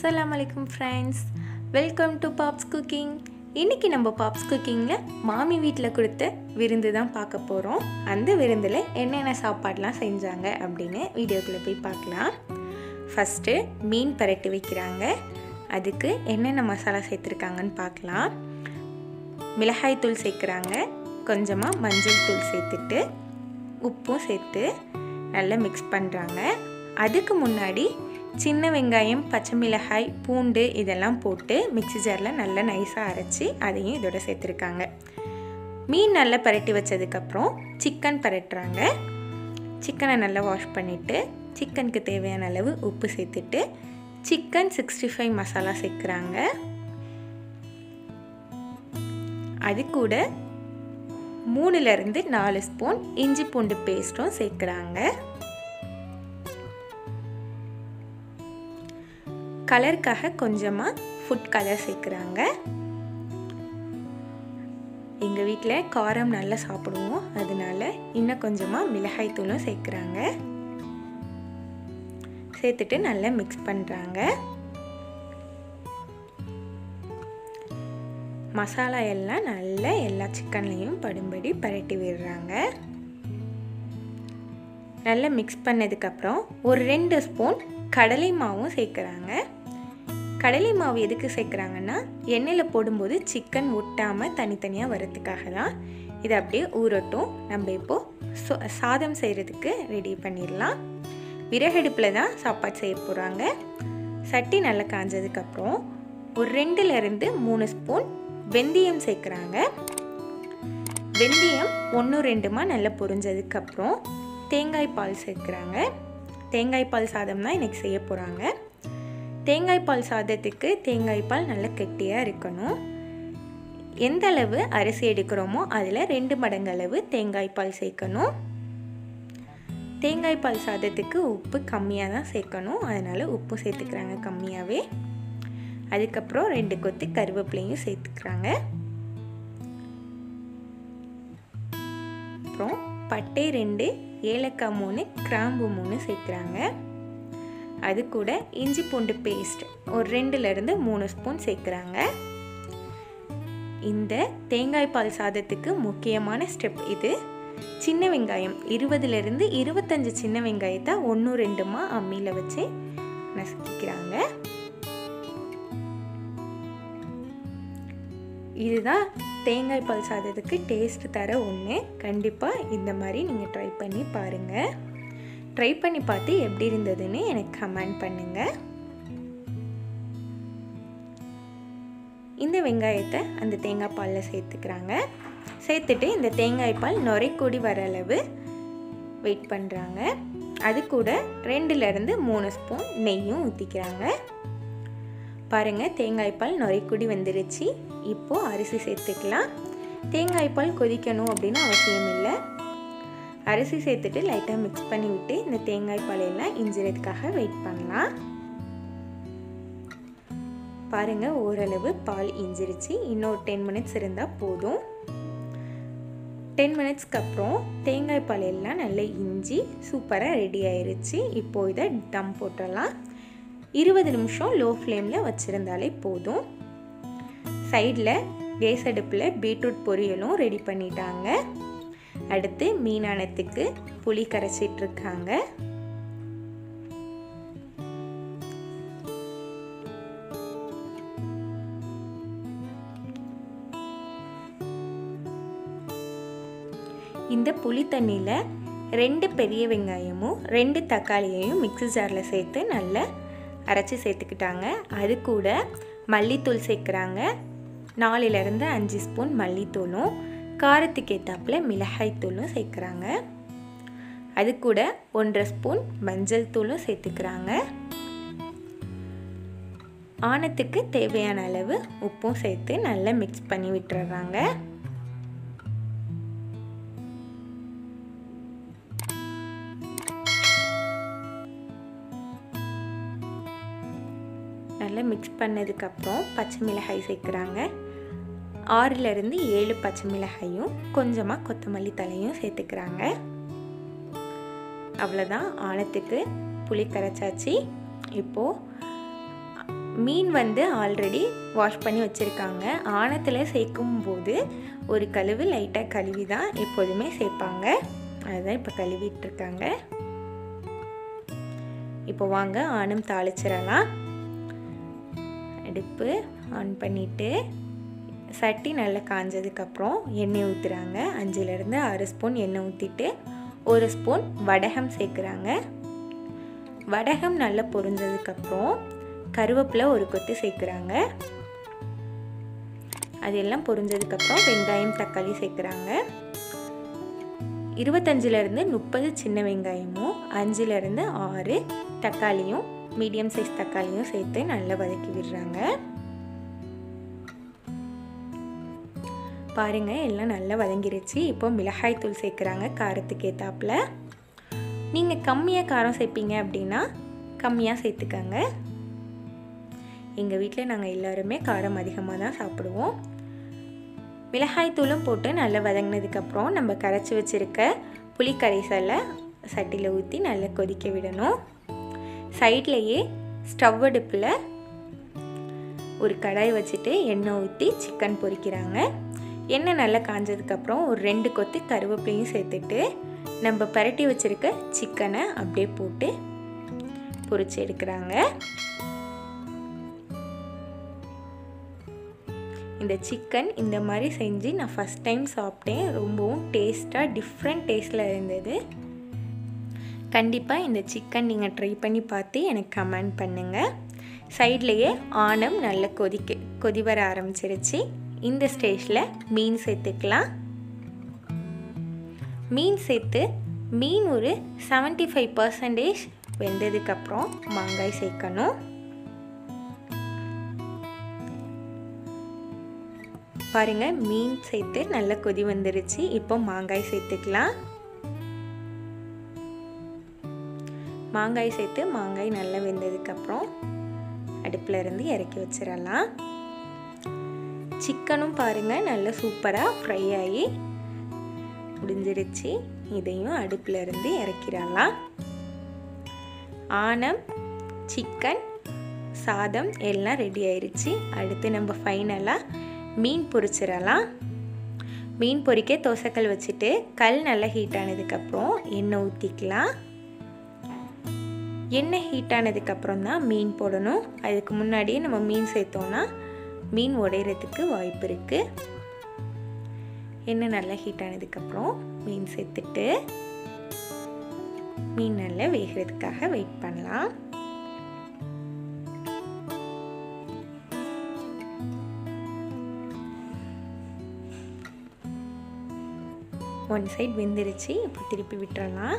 அஸ்ஸலாமு அலைக்கும் friends welcome to Pops cooking இன்றைக்கி நம்ம பாப்ஸ் குக்கிங்கில் மாமி வீட்டில் கொடுத்த விருந்து தான் பார்க்க போகிறோம் அந்த விருந்தில் என்னென்ன சாப்பாடெலாம் செஞ்சாங்க அப்படின்னு வீடியோக்குள்ளே போய் பார்க்கலாம் ஃபஸ்ட்டு மீன் பரட்டி வைக்கிறாங்க அதுக்கு என்னென்ன மசாலா சேர்த்துருக்காங்கன்னு பார்க்கலாம் மிளகாய் தூள் சேர்க்குறாங்க கொஞ்சமாக மஞ்சள் தூள் சேர்த்துட்டு உப்பும் சேர்த்து நல்லா மிக்ஸ் பண்ணுறாங்க அதுக்கு முன்னாடி சின்ன வெங்காயம் பச்சை மிளகாய் பூண்டு இதெல்லாம் போட்டு மிக்ஸி ஜாரில் நல்லா நைஸாக அரைச்சி அதையும் இதோட சேர்த்துருக்காங்க மீன் நல்லா பரட்டி வச்சதுக்கப்புறம் சிக்கன் பரட்டுறாங்க சிக்கனை நல்லா வாஷ் பண்ணிவிட்டு சிக்கனுக்கு தேவையான அளவு உப்பு சேர்த்துட்டு சிக்கன் சிக்ஸ்டி ஃபைவ் மசாலா சேர்க்குறாங்க அது கூட மூணுலேருந்து நாலு ஸ்பூன் இஞ்சி பூண்டு பேஸ்ட்டும் சேர்க்குறாங்க கலருக்காக கொஞ்சமாக ஃபுட் கலர் சேர்க்குறாங்க எங்கள் வீட்டில் காரம் நல்லா சாப்பிடுவோம் அதனால இன்னும் கொஞ்சமாக மிளகாய் தூளும் சேர்க்குறாங்க சேர்த்துட்டு நல்லா மிக்ஸ் பண்ணுறாங்க மசாலா எல்லாம் நல்லா எல்லா சிக்கன்லேயும் படும்படி பரட்டி விடுறாங்க நல்லா மிக்ஸ் பண்ணதுக்கப்புறம் ஒரு ரெண்டு ஸ்பூன் கடலை மாவும் சேர்க்குறாங்க கடலை மாவு எதுக்கு சேர்க்குறாங்கன்னா எண்ணெயில் போடும்போது சிக்கன் ஒட்டாமல் தனித்தனியாக வரத்துக்காக தான் இதை அப்படியே ஊறட்டும் நம்ம இப்போது சாதம் செய்கிறதுக்கு ரெடி பண்ணிடலாம் விறகடுப்பில் தான் சாப்பாடு செய்ய போகிறாங்க சட்டி நல்லா காஞ்சதுக்கப்புறம் ஒரு ரெண்டுலேருந்து மூணு ஸ்பூன் வெந்தயம் சேர்க்குறாங்க வெந்தயம் ஒன்று ரெண்டுமா நல்லா பொரிஞ்சதுக்கப்புறம் தேங்காய் பால் சேர்க்குறாங்க தேங்காய் பால் சாதம் தான் இன்றைக்கி செய்ய போகிறாங்க தேங்காய் பால் சாதத்துக்கு தேங்காய் பால் நல்லா கெட்டியாக இருக்கணும் எந்த அளவு அரிசி எடுக்கிறோமோ அதில் ரெண்டு மடங்கு அளவு தேங்காய் பால் சேர்க்கணும் தேங்காய் பால் சாதத்துக்கு உப்பு கம்மியாக தான் சேர்க்கணும் அதனால் உப்பு சேர்த்துக்கிறாங்க கம்மியாகவே அதுக்கப்புறம் ரெண்டு கொத்து கருவேப்பிலையும் சேர்த்துக்கிறாங்க அப்புறம் பட்டை ரெண்டு ஏலக்காய் மூணு கிராம்பு மூணு சேர்க்குறாங்க அது கூட இஞ்சி பூண்டு பேஸ்ட் ஒரு ரெண்டுலேருந்து மூணு ஸ்பூன் சேர்க்குறாங்க இந்த தேங்காய் பால் சாதத்துக்கு முக்கியமான ஸ்டெப் இது சின்ன வெங்காயம் இருபதுலேருந்து இருபத்தஞ்சு சின்ன வெங்காயத்தை ஒன்று ரெண்டுமா அம்மியில் வச்சு நசுக்கிக்கிறாங்க இதுதான் தேங்காய் பால் சாதத்துக்கு டேஸ்ட் தர ஒன்று கண்டிப்பாக இந்த மாதிரி நீங்கள் ட்ரை பண்ணி பாருங்கள் ட்ரை பண்ணி பார்த்து எப்படி இருந்ததுன்னு எனக்கு கமெண்ட் பண்ணுங்கள் இந்த வெங்காயத்தை அந்த தேங்காய் பாலில் சேர்த்துக்கிறாங்க சேர்த்துட்டு இந்த தேங்காய் பால் நுரைக்கூடி வர அளவு வெயிட் பண்ணுறாங்க அது கூட ரெண்டுலேருந்து மூணு ஸ்பூன் நெய்யும் ஊற்றிக்கிறாங்க பாருங்கள் தேங்காய் பால் நுரைக்குடி வந்துருச்சு இப்போது அரிசி சேர்த்துக்கலாம் தேங்காய் பால் கொதிக்கணும் அப்படின்னு அவசியம் இல்லை அரிசி சேர்த்துட்டு லைட்டாக மிக்ஸ் பண்ணி விட்டு இந்த தேங்காய் பால் எல்லாம் இஞ்சிறதுக்காக வெயிட் பண்ணலாம் பாருங்கள் ஓரளவு பால் இஞ்சிருச்சு இன்னொரு டென் மினிட்ஸ் இருந்தால் போதும் டென் மினிட்ஸ்க்கு அப்புறம் தேங்காய் பால் எல்லாம் நல்லா இஞ்சி சூப்பராக ரெடி ஆயிருச்சு இப்போது இதை டம் போட்டுடலாம் இருபது நிமிஷம் லோ ஃப்ளேமில் வச்சுருந்தாலே போதும் சைடில் கேஸ் அடுப்பில் பீட்ரூட் பொரியலும் ரெடி பண்ணிட்டாங்க அடுத்து மீனானத்துக்கு புளி கரைச்சிட்ருக்காங்க இந்த புளி தண்ணியில் ரெண்டு பெரிய வெங்காயமும் ரெண்டு தக்காளியையும் மிக்ஸி ஜாரில் சேர்த்து நல்லா அரைச்சி சேர்த்துக்கிட்டாங்க அது கூட மல்லித்தூள் சேர்க்குறாங்க நாலுலேருந்து அஞ்சு ஸ்பூன் மல்லித்தூளும் காரத்துக்கு ஏற்றாப்பில் மிளகாய் தூளும் சேர்க்குறாங்க அது கூட ஒன்றரை ஸ்பூன் மஞ்சள் தூளும் சேர்த்துக்கிறாங்க ஆனத்துக்கு தேவையான அளவு உப்பும் சேர்த்து நல்லா மிக்ஸ் பண்ணி விட்டுறாங்க நல்லா மிக்ஸ் பண்ணதுக்கப்புறம் பச்சை மிளகாய் சேர்க்குறாங்க ஆறுலேருந்து ஏழு பச்சை மிளகாயும் கொஞ்சமாக கொத்தமல்லி தலையும் சேர்த்துக்கிறாங்க அவ்வளோதான் ஆழத்துக்கு புளி கரைச்சாச்சு இப்போது மீன் வந்து ஆல்ரெடி வாஷ் பண்ணி வச்சுருக்காங்க ஆணத்தில் சேர்க்கும் போது ஒரு கழுவு லைட்டாக கழுவி தான் எப்போதுமே சேர்ப்பாங்க அதுதான் இப்போ கழுவிட்டு இருக்காங்க இப்போ வாங்க ஆணம் தாளிச்சிடலாம் அடுப்பு ஆன் பண்ணிவிட்டு சட்டி நல்லா காஞ்சதுக்கப்புறம் எண்ணெய் ஊற்றுறாங்க அஞ்சுலேருந்து ஆறு ஸ்பூன் எண்ணெய் ஊற்றிட்டு ஒரு ஸ்பூன் வடகம் சேர்க்குறாங்க வடகம் நல்லா பொரிஞ்சதுக்கப்புறம் கருவேப்பிலை ஒரு கொத்து சேர்க்குறாங்க அது எல்லாம் பொரிஞ்சதுக்கப்புறம் வெங்காயம் தக்காளி சேர்க்குறாங்க இருபத்தஞ்சிலேருந்து முப்பது சின்ன வெங்காயமும் அஞ்சுலேருந்து ஆறு தக்காளியும் மீடியம் சைஸ் தக்காளியும் சேர்த்து நல்லா வதக்கி விடுறாங்க பாருங்க எல்லாம் நல்லா வதங்கிருச்சு இப்போ மிளகாய் தூள் சேர்க்குறாங்க காரத்துக்கு ஏற்றாப்புல நீங்கள் கம்மியாக காரம் சேர்ப்பீங்க அப்படின்னா கம்மியாக சேர்த்துக்கங்க எங்கள் வீட்டில் நாங்கள் எல்லாருமே காரம் அதிகமாக தான் சாப்பிடுவோம் மிளகாய் தூளும் போட்டு நல்லா வதங்கினதுக்கப்புறம் நம்ம கரைச்சி வச்சுருக்க புளி கரைசலை சட்டியில் ஊற்றி நல்லா கொதிக்க விடணும் சைட்லேயே ஸ்டவ் அடுப்பில் ஒரு கடாய் வச்சுட்டு எண்ணெய் ஊற்றி சிக்கன் பொரிக்கிறாங்க எண்ணெய் நல்லா காஞ்சதுக்கப்புறம் ஒரு ரெண்டு கொத்து கருவேப்பிலையும் சேர்த்துட்டு நம்ம பரட்டி வச்சுருக்க சிக்கனை அப்படியே போட்டு பொரிச்சு எடுக்கிறாங்க இந்த சிக்கன் இந்த மாதிரி செஞ்சு நான் ஃபஸ்ட் டைம் சாப்பிட்டேன் ரொம்பவும் டேஸ்ட்டாக டிஃப்ரெண்ட் டேஸ்ட்டில் இருந்தது கண்டிப்பாக இந்த சிக்கன் நீங்கள் ட்ரை பண்ணி பார்த்து எனக்கு கமெண்ட் பண்ணுங்கள் சைட்லேயே ஆணம் நல்ல கொதிக்க கொதி வர ஆரம்பிச்சிருச்சு இந்த ஸ்டேஜில் மீன் சேர்த்துக்கலாம் மீன் சேர்த்து மீன் ஒரு செவன்ட்டி ஃபைவ் பர்சன்டேஜ் வெந்ததுக்கப்புறம் மாங்காய் சேர்க்கணும் பாருங்கள் மீன் சேர்த்து நல்லா கொதி வந்துருச்சு இப்போ மாங்காய் சேர்த்துக்கலாம் மாங்காய் சேர்த்து மாங்காய் நல்லா வெந்ததுக்கப்புறம் அடுப்பில் இருந்து இறக்கி வச்சிடலாம் சிக்கனும் பாருங்கள் நல்லா சூப்பராக ஃப்ரை ஆகி முடிஞ்சிருச்சு இதையும் அடுப்பில் இருந்து இறக்கிடலாம் ஆனம் சிக்கன் சாதம் எல்லாம் ரெடி ஆயிடுச்சு அடுத்து நம்ம ஃபைனலாக மீன் பொரிச்சிடலாம் மீன் பொரிக்க தோசைக்கல் வச்சுட்டு கல் நல்லா ஹீட் ஆனதுக்கப்புறம் எண்ணெய் ஊற்றிக்கலாம் எண்ணெய் ஹீட் ஆனதுக்கப்புறம் தான் மீன் போடணும் அதுக்கு முன்னாடியே நம்ம மீன் சேர்த்தோன்னா மீன் உடையிறதுக்கு வாய்ப்பு இருக்குது எண்ணெய் நல்லா ஹீட் ஆனதுக்கப்புறம் மீன் சேர்த்துட்டு மீன் நல்லா வேகிறதுக்காக வெயிட் பண்ணலாம் ஒன் சைட் வெந்துருச்சு இப்போ திருப்பி விட்டுறலாம்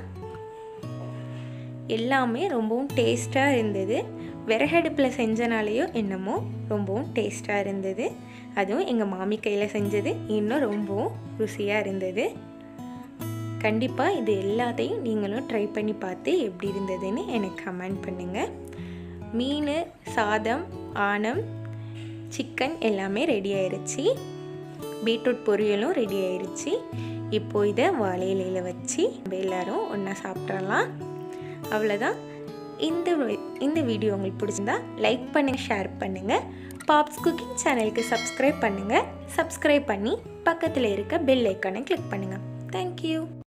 எல்லாமே ரொம்பவும் டேஸ்ட்டாக இருந்தது விறகடுப்பில் செஞ்சனாலேயோ என்னமோ ரொம்பவும் டேஸ்ட்டாக இருந்தது அதுவும் எங்கள் மாமி கையில் செஞ்சது இன்னும் ரொம்பவும் ருசியாக இருந்தது கண்டிப்பாக இது எல்லாத்தையும் நீங்களும் ட்ரை பண்ணி பார்த்து எப்படி இருந்ததுன்னு எனக்கு கமெண்ட் பண்ணுங்கள் மீன் சாதம் ஆனம் சிக்கன் எல்லாமே ரெடி ஆயிருச்சு பீட்ரூட் பொரியலும் ரெடி ஆயிருச்சு இப்போ இதை வாழை இலையில் வச்சு நம்ம எல்லோரும் ஒன்றா சாப்பிட்றலாம் அவ்வளோதான் இந்த இந்த வீடியோ உங்களுக்கு பிடிச்சிருந்தா லைக் பண்ணுங்கள் ஷேர் பண்ணுங்கள் பாப்ஸ் குக்கிங் சேனலுக்கு சப்ஸ்கிரைப் பண்ணுங்கள் சப்ஸ்கிரைப் பண்ணி பக்கத்தில் இருக்க பெல் ஐக்கானை கிளிக் பண்ணுங்கள் தேங்க்யூ